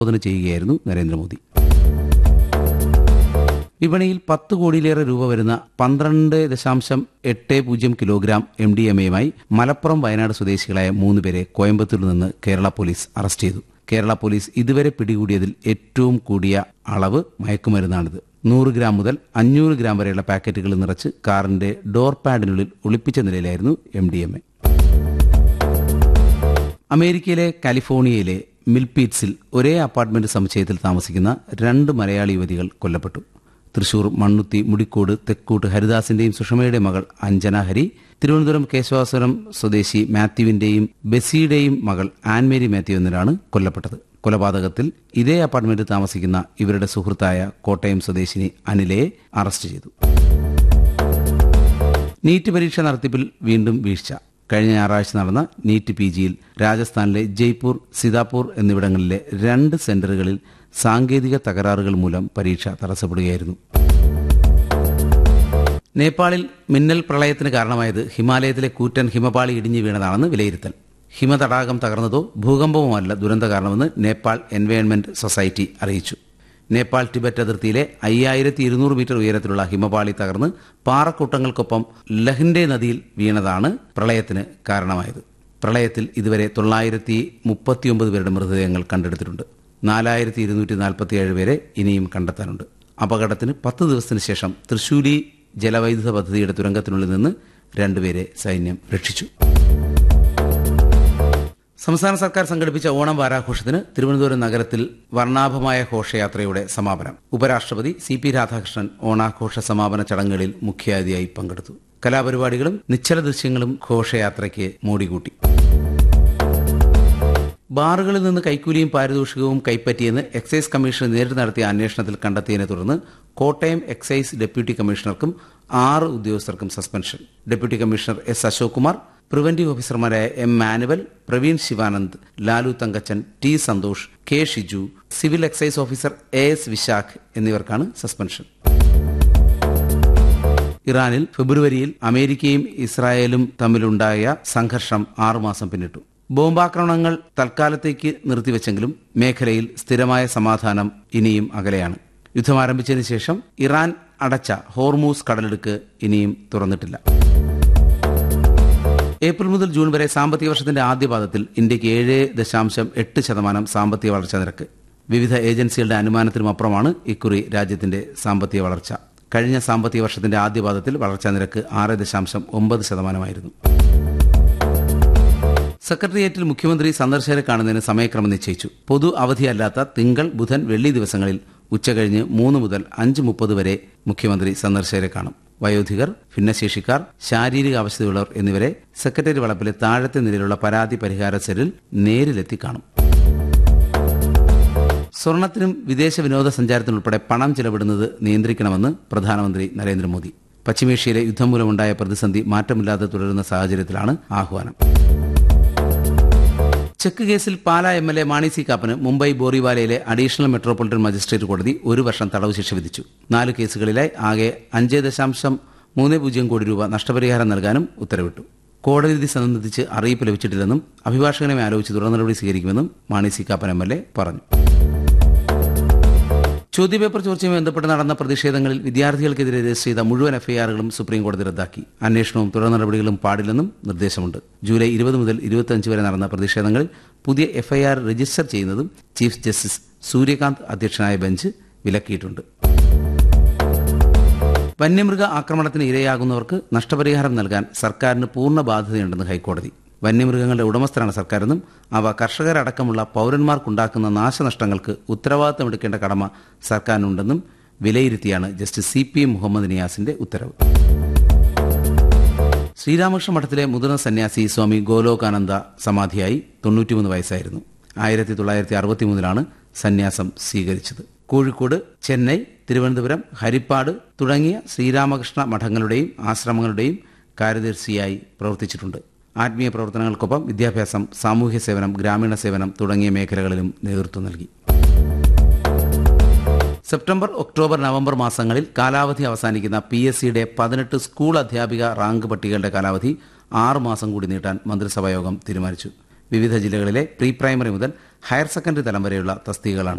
അഭിസംബോധന ചെയ്യുകയായിരുന്നു നരേന്ദ്രമോദി വിപണിയിൽ പത്ത് കോടിയിലേറെ രൂപ വരുന്ന പന്ത്രണ്ട് ദശാംശം എട്ട് പൂജ്യം കിലോഗ്രാം എം ഡി എം എയുമായി മലപ്പുറം വയനാട് സ്വദേശികളായ മൂന്നുപേരെ കോയമ്പത്തൂരിൽ നിന്ന് കേരള പോലീസ് അറസ്റ്റ് ചെയ്തു കേരള പോലീസ് ഇതുവരെ പിടികൂടിയതിൽ ഏറ്റവും കൂടിയ അളവ് മയക്കുമരുന്നാണിത് നൂറ് ഗ്രാം മുതൽ അഞ്ഞൂറ് ഗ്രാം വരെയുള്ള പാക്കറ്റുകൾ നിറച്ച് കാറിന്റെ ഡോർ പാഡിനുള്ളിൽ ഒളിപ്പിച്ച നിലയിലായിരുന്നു എം ഡി എം എ അമേരിക്കയിലെ കാലിഫോർണിയയിലെ മിൽപീറ്റ്സിൽ ഒരേ അപ്പാർട്ട്മെന്റ് സമുച്ചയത്തിൽ താമസിക്കുന്ന രണ്ട് മലയാളി യുവതികൾ കൊല്ലപ്പെട്ടു തൃശൂർ മണ്ണുത്തി മുടിക്കോട് തെക്കൂട്ട് ഹരിദാസിന്റെയും സുഷമയുടെയും മകൾ അഞ്ജന ഹരി തിരുവനന്തപുരം കേശവാസുരം സ്വദേശി മാത്യുവിന്റെയും ബെസിയുടെയും മകൾ ആൻമേരി മാത്യു എന്നിവരാണ് കൊല്ലപ്പെട്ടത് കൊലപാതകത്തിൽ ഇതേ അപ്പാർട്ട്മെന്റിൽ താമസിക്കുന്ന ഇവരുടെ സുഹൃത്തായ കോട്ടയം സ്വദേശിനി അനിലയെ അറസ്റ്റ് ചെയ്തു നീറ്റ് പരീക്ഷ നടത്തിപ്പിൽ വീണ്ടും വീഴ്ച കഴിഞ്ഞ ഞായറാഴ്ച നടന്ന നീറ്റ് പി ജിയിൽ രാജസ്ഥാനിലെ ജയ്പൂർ സിതാപൂർ എന്നിവിടങ്ങളിലെ രണ്ട് സെന്ററുകളിൽ സാങ്കേതിക തകരാറുകൾ മൂലം പരീക്ഷ തടസ്സപ്പെടുകയായിരുന്നു നേപ്പാളിൽ മിന്നൽ പ്രളയത്തിന് കാരണമായത് ഹിമാലയത്തിലെ കൂറ്റൻ ഹിമപാളി ഇടിഞ്ഞു വീണതാണെന്ന് വിലയിരുത്തൽ ഹിമതടാകം തകർന്നതോ ഭൂകമ്പവുമല്ല ദുരന്ത കാരണമെന്ന് നേപ്പാൾ എൻവയോൺമെന്റ് സൊസൈറ്റി അറിയിച്ചു നേപ്പാൾ ടിബറ്റ് അതിർത്തിയിലെ അയ്യായിരത്തി ഇരുന്നൂറ് മീറ്റർ ഉയരത്തിലുള്ള ഹിമപാളി തകർന്ന് പാറക്കൂട്ടങ്ങൾക്കൊപ്പം ലഹിൻഡെ നദിയിൽ വീണതാണ് പ്രളയത്തിന് കാരണമായത് പ്രളയത്തിൽ ഇതുവരെ തൊള്ളായിരത്തി മുപ്പത്തിയൊമ്പത് പേരുടെ മൃതദേഹങ്ങൾ കണ്ടെടുത്തിട്ടുണ്ട് നാലായിരത്തി ഇരുന്നൂറ്റി നാൽപ്പത്തിയേഴ് പേരെ ഇനിയും കണ്ടെത്താനുണ്ട് അപകടത്തിന് പത്ത് ദിവസത്തിന് ശേഷം തൃശൂലി ജലവൈദ്യുത പദ്ധതിയുടെ തുരങ്കത്തിനുള്ളിൽ നിന്ന് രണ്ടുപേരെ സൈന്യം രക്ഷിച്ചു സംസ്ഥാന സർക്കാർ സംഘടിപ്പിച്ച ഓണം വാരാഘോഷത്തിന് തിരുവനന്തപുരം നഗരത്തിൽ വർണ്ണാഭമായ ഘോഷയാത്രയുടെ സമാപനം ഉപരാഷ്ട്രപതി സി പി രാധാകൃഷ്ണൻ ഓണാഘോഷ സമാപന ചടങ്ങുകളിൽ മുഖ്യാതിഥിയായി പങ്കെടുത്തു കലാപരിപാടികളും നിശ്ചല ദൃശ്യങ്ങളും ഘോഷയാത്രയ്ക്ക് മോടികൂട്ടി ബാറുകളിൽ നിന്ന് കൈക്കൂലിയും പാരിതോഷികവും കൈപ്പറ്റിയെന്ന് എക്സൈസ് കമ്മീഷൻ നേരിട്ട് നടത്തിയ അന്വേഷണത്തിൽ കണ്ടെത്തിയതിനെ തുടർന്ന് കോട്ടയം എക്സൈസ് ഡെപ്യൂട്ടി കമ്മീഷണർക്കും ആറ് ഉദ്യോഗസ്ഥർക്കും suspension deputy commissioner S Ashok Kumar preventive ഓഫീസർമാരായ M Manuel Praveen Sivanand Lalu Thankachan T Santhosh K Shiju civil excise officer A S Vishakh എന്നിവർക്കാണ് സസ്പെൻഷൻ ഇറാനിൽ ഫെബ്രുവരിയിൽ അമേരിക്കയും ഇസ്രായേലും തമ്മിലുണ്ടായ സംഘർഷം ആറുമാസം പിന്നിട്ടു ബോംബാക്രമണങ്ങൾ തൽക്കാലത്തേക്ക് നിർത്തിവെച്ചെങ്കിലും മേഖലയിൽ സ്ഥിരമായ സമാധാനം ഇനിയും അകലെയാണ് യുദ്ധം ആരംഭിച്ചതിന് ശേഷം ഇറാൻ അടച്ച ഹോർമൂസ് കടലെടുക്ക് ഇനിയും തുറന്നിട്ടില്ല ഏപ്രിൽ മുതൽ ജൂൺ വരെ സാമ്പത്തിക വർഷത്തിന്റെ ആദ്യപാദത്തിൽ ഇന്ത്യക്ക് ഏഴ് ദശാംശം എട്ട് ശതമാനം സാമ്പത്തിക വളർച്ചാ നിരക്ക് വിവിധ ഏജൻസികളുടെ അനുമാനത്തിനും അപ്പുറമാണ് ഇക്കുറി രാജ്യത്തിന്റെ സാമ്പത്തിക വളർച്ച കഴിഞ്ഞ സാമ്പത്തിക വർഷത്തിന്റെ ആദ്യപാദത്തിൽ വളർച്ചാ നിരക്ക് ആറ് ദശാംശം ഒമ്പത് ശതമാനമായിരുന്നു സെക്രട്ടേറിയറ്റിൽ മുഖ്യമന്ത്രി സന്ദർശകരെ കാണുന്നതിന് സമയക്രമം നിശ്ചയിച്ചു പൊതു അവധിയല്ലാത്ത തിങ്കൾ ബുധൻ വെള്ളി ദിവസങ്ങളിൽ ഉച്ചകഴിഞ്ഞ് മൂന്ന് മുതൽ അഞ്ച് മുപ്പത് വരെ മുഖ്യമന്ത്രി സന്ദർശകരെ കാണും വയോധികർ ഭിന്നശേഷിക്കാർ ശാരീരിക അവശതയുള്ളവർ എന്നിവരെ സെക്രട്ടേറിയറ്റ് വളപ്പിലെ താഴത്തെ നിലയിലുള്ള പരാതി പരിഹാര സെല്ലിൽ നേരിലെത്തി കാണും സ്വർണത്തിനും വിദേശ വിനോദസഞ്ചാരത്തിനും ഉൾപ്പെടെ പണം ചെലവിടുന്നത് നിയന്ത്രിക്കണമെന്ന് പ്രധാനമന്ത്രി നരേന്ദ്രമോദി പശ്ചിമേഷ്യയിലെ യുദ്ധം മൂലമുണ്ടായ പ്രതിസന്ധി മാറ്റമില്ലാതെ തുടരുന്ന സാഹചര്യത്തിലാണ് ആഹ്വാനം ചെക്ക് കേസിൽ Pala M L A Mani C കാപ്പന് മുംബൈ ബോറിവാലയിലെ അഡീഷണൽ മെട്രോപൊളിറ്റൻ മജിസ്ട്രേറ്റ് കോടതി ഒരു വർഷം തടവ് ശിക്ഷ വിധിച്ചു നാല് കേസുകളിലായി ആകെ അഞ്ച് ദശാംശം മൂന്ന് പൂജ്യം കോടി രൂപ നഷ്ടപരിഹാരം നൽകാനും ഉത്തരവിട്ടു കോടതി വിധി സംബന്ധിച്ച് അറിയിപ്പ് ലഭിച്ചിട്ടില്ലെന്നും അഭിഭാഷകനെ ആലോചിച്ച് തുടർ നടപടി സ്വീകരിക്കുമെന്നും Mani C Kappan M L A പറഞ്ഞു ചോദ്യപേപ്പർ ചോർച്ചയുമായി ബന്ധപ്പെട്ട് നടന്ന പ്രതിഷേധങ്ങളിൽ വിദ്യാർത്ഥികൾക്കെതിരെ രജിസ്റ്റർ ചെയ്ത മുഴുവൻ എഫ്ഐആറുകളും സുപ്രീം കോടതി റദ്ദാക്കി അന്വേഷണവും തുടർ നടപടികളും പാടില്ലെന്നും നിർദ്ദേശമുണ്ട് ജൂലൈ ഇരുപത് മുതൽ ഇരുപത്തിയഞ്ച് വരെ നടന്ന പ്രതിഷേധങ്ങളിൽ പുതിയ എഫ്ഐആർ രജിസ്റ്റർ ചെയ്യുന്നതും ചീഫ് ജസ്റ്റിസ് സൂര്യകാന്ത് അധ്യക്ഷനായ ബെഞ്ച് വിലക്കിയിട്ടുണ്ട് വന്യമൃഗ ആക്രമണത്തിന് ഇരയാകുന്നവർക്ക് നഷ്ടപരിഹാരം നൽകാൻ സർക്കാരിന് പൂർണ്ണ ബാധ്യതയുണ്ടെന്ന് ഹൈക്കോടതി വന്യമൃഗങ്ങളുടെ ഉടമസ്ഥരാണ് സർക്കാരെന്നും അവ കർഷകരടക്കമുള്ള പൌരന്മാർക്കുണ്ടാക്കുന്ന നാശനഷ്ടങ്ങൾക്ക് ഉത്തരവാദിത്തമെടുക്കേണ്ട കടമ സർക്കാരിനുണ്ടെന്നും വിലയിരുത്തിയാണ് justice C P M Muhammad നിയാസിന്റെ ഉത്തരവ് ശ്രീരാമകൃഷ്ണ മഠത്തിലെ മുതിർന്ന സന്യാസി സ്വാമി ഗോലോകാനന്ദ സമാധിയായി തൊണ്ണൂറ്റിമൂന്ന് വയസ്സായിരുന്നു ആയിരത്തി തൊള്ളായിരത്തി അറുപത്തിമൂന്നിലാണ് സന്യാസം സ്വീകരിച്ചത് കോഴിക്കോട് ചെന്നൈ തിരുവനന്തപുരം ഹരിപ്പാട് തുടങ്ങിയ ശ്രീരാമകൃഷ്ണ മഠങ്ങളുടെയും ആശ്രമങ്ങളുടെയും കാര്യദർശിയായി പ്രവർത്തിച്ചിട്ടുണ്ട് ആത്മീയ പ്രവർത്തനങ്ങൾക്കൊപ്പം വിദ്യാഭ്യാസം സാമൂഹ്യ സേവനം ഗ്രാമീണ സേവനം തുടങ്ങിയ മേഖലകളിലും നേതൃത്വം നൽകി സെപ്റ്റംബർ ഒക്ടോബർ നവംബർ മാസങ്ങളിൽ കാലാവധി അവസാനിക്കുന്ന പി എസ് സിയുടെ പതിനെട്ട് സ്കൂൾ അധ്യാപിക റാങ്ക് പട്ടികകളുടെ കാലാവധി ആറ് മാസം കൂടി നീട്ടാൻ മന്ത്രിസഭാ യോഗം തീരുമാനിച്ചു വിവിധ ജില്ലകളിലെ പ്രീ പ്രൈമറി മുതൽ ഹയർ സെക്കൻഡറി തലം വരെയുള്ള തസ്തികകളാണ്